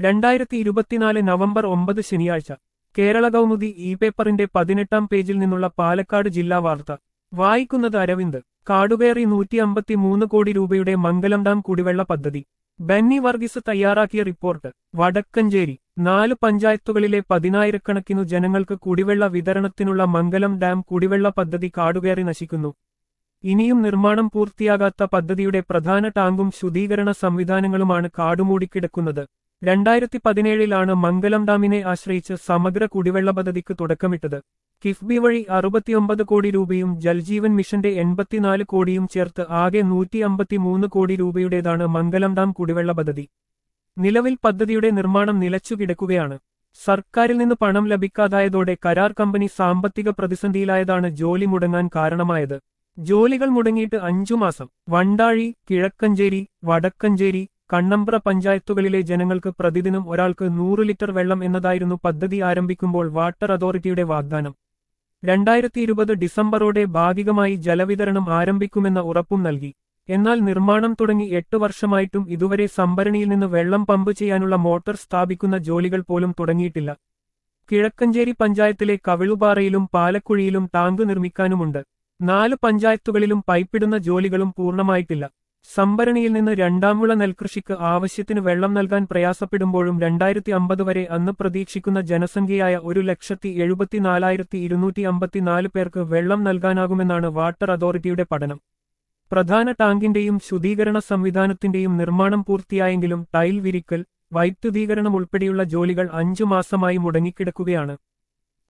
രണ്ടായിരത്തി ഇരുപത്തിനാല് നവംബർ ഒമ്പത് ശനിയാഴ്ച കേരള കൗമുദി ഇ പേപ്പറിന്റെ പതിനെട്ടാം പേജിൽ നിന്നുള്ള പാലക്കാട് ജില്ലാ വാർത്ത വായിക്കുന്നത് അരവിന്ദ് കാടുകയറി നൂറ്റി അമ്പത്തിമൂന്ന് കോടി രൂപയുടെ മംഗലം ഡാം കുടിവെള്ള പദ്ധതി ബെന്നി വർഗീസ് തയ്യാറാക്കിയ റിപ്പോർട്ട് വടക്കഞ്ചേരി നാല് പഞ്ചായത്തുകളിലെ പതിനായിരക്കണക്കിനു ജനങ്ങൾക്ക് കുടിവെള്ള വിതരണത്തിനുള്ള മംഗലം ഡാം കുടിവെള്ള പദ്ധതി കാടുകയറി നശിക്കുന്നു ഇനിയും നിർമ്മാണം പൂർത്തിയാകാത്ത പദ്ധതിയുടെ പ്രധാന ടാങ്കും ശുദ്ധീകരണ സംവിധാനങ്ങളുമാണ് കാടുമൂടിക്കിടക്കുന്നത് രണ്ടായിരത്തി പതിനേഴിലാണ് മംഗലം ഡാമിനെ ആശ്രയിച്ച് സമഗ്ര കുടിവെള്ള പദ്ധതിക്ക് തുടക്കമിട്ടത് കിഫ്ബി വഴി അറുപത്തിയൊമ്പത് കോടി രൂപയും ജൽജീവൻ മിഷന്റെ എൺപത്തിനാല് കോടിയും ചേർത്ത് ആകെ നൂറ്റി അമ്പത്തിമൂന്ന് കോടി രൂപയുടേതാണ് മംഗലം ഡാം കുടിവെള്ള പദ്ധതി നിലവിൽ പദ്ധതിയുടെ നിർമ്മാണം നിലച്ചുകിടക്കുകയാണ് സർക്കാരിൽ നിന്ന് പണം ലഭിക്കാതായതോടെ കരാർ കമ്പനി സാമ്പത്തിക പ്രതിസന്ധിയിലായതാണ് ജോലി മുടങ്ങാൻ കാരണമായത് ജോലികൾ മുടങ്ങിയിട്ട് അഞ്ചു മാസം വണ്ടാഴി കിഴക്കഞ്ചേരി വടക്കഞ്ചേരി കണ്ണമ്പ്ര പഞ്ചായത്തുകളിലെ ജനങ്ങൾക്ക് പ്രതിദിനം ഒരാൾക്ക് നൂറ് ലിറ്റർ വെള്ളം എന്നതായിരുന്നു പദ്ധതി ആരംഭിക്കുമ്പോൾ വാട്ടർ അതോറിറ്റിയുടെ വാഗ്ദാനം രണ്ടായിരത്തി ഇരുപത് ഡിസംബറോടെ ഭാഗികമായി ജലവിതരണം ആരംഭിക്കുമെന്ന ഉറപ്പും നൽകി എന്നാൽ നിർമ്മാണം തുടങ്ങി എട്ട് വർഷമായിട്ടും ഇതുവരെ സംഭരണിയിൽ നിന്ന് വെള്ളം പമ്പ് ചെയ്യാനുള്ള മോട്ടോർ സ്ഥാപിക്കുന്ന ജോലികൾ പോലും തുടങ്ങിയിട്ടില്ല കിഴക്കഞ്ചേരി പഞ്ചായത്തിലെ കവിളുപാറയിലും പാലക്കുഴിയിലും ടാങ്ക് നിർമ്മിക്കാനുമുണ്ട് നാല് പഞ്ചായത്തുകളിലും പൈപ്പിടുന്ന ജോലികളും പൂർണ്ണമായിട്ടില്ല സംഭരണിയിൽ നിന്ന് രണ്ടാം വിള നെൽകൃഷിക്ക് ആവശ്യത്തിന് വെള്ളം നൽകാൻ പ്രയാസപ്പെടുമ്പോഴും രണ്ടായിരത്തി അമ്പത് വരെ അന്ന് പ്രതീക്ഷിക്കുന്ന ജനസംഖ്യയായ ഒരു ലക്ഷത്തി എഴുപത്തിനാലായിരത്തി ഇരുന്നൂറ്റി അമ്പത്തിനാല് പേർക്ക് വെള്ളം നൽകാനാകുമെന്നാണ് വാട്ടർ അതോറിറ്റിയുടെ പഠനം പ്രധാന ടാങ്കിന്റെയും ശുദ്ധീകരണ സംവിധാനത്തിന്റെയും നിർമ്മാണം പൂർത്തിയായെങ്കിലും ടൈൽ വിരിക്കൽ വൈദ്യുതീകരണം ഉൾപ്പെടെയുള്ള ജോലികൾ അഞ്ചു മാസമായി മുടങ്ങിക്കിടക്കുകയാണ്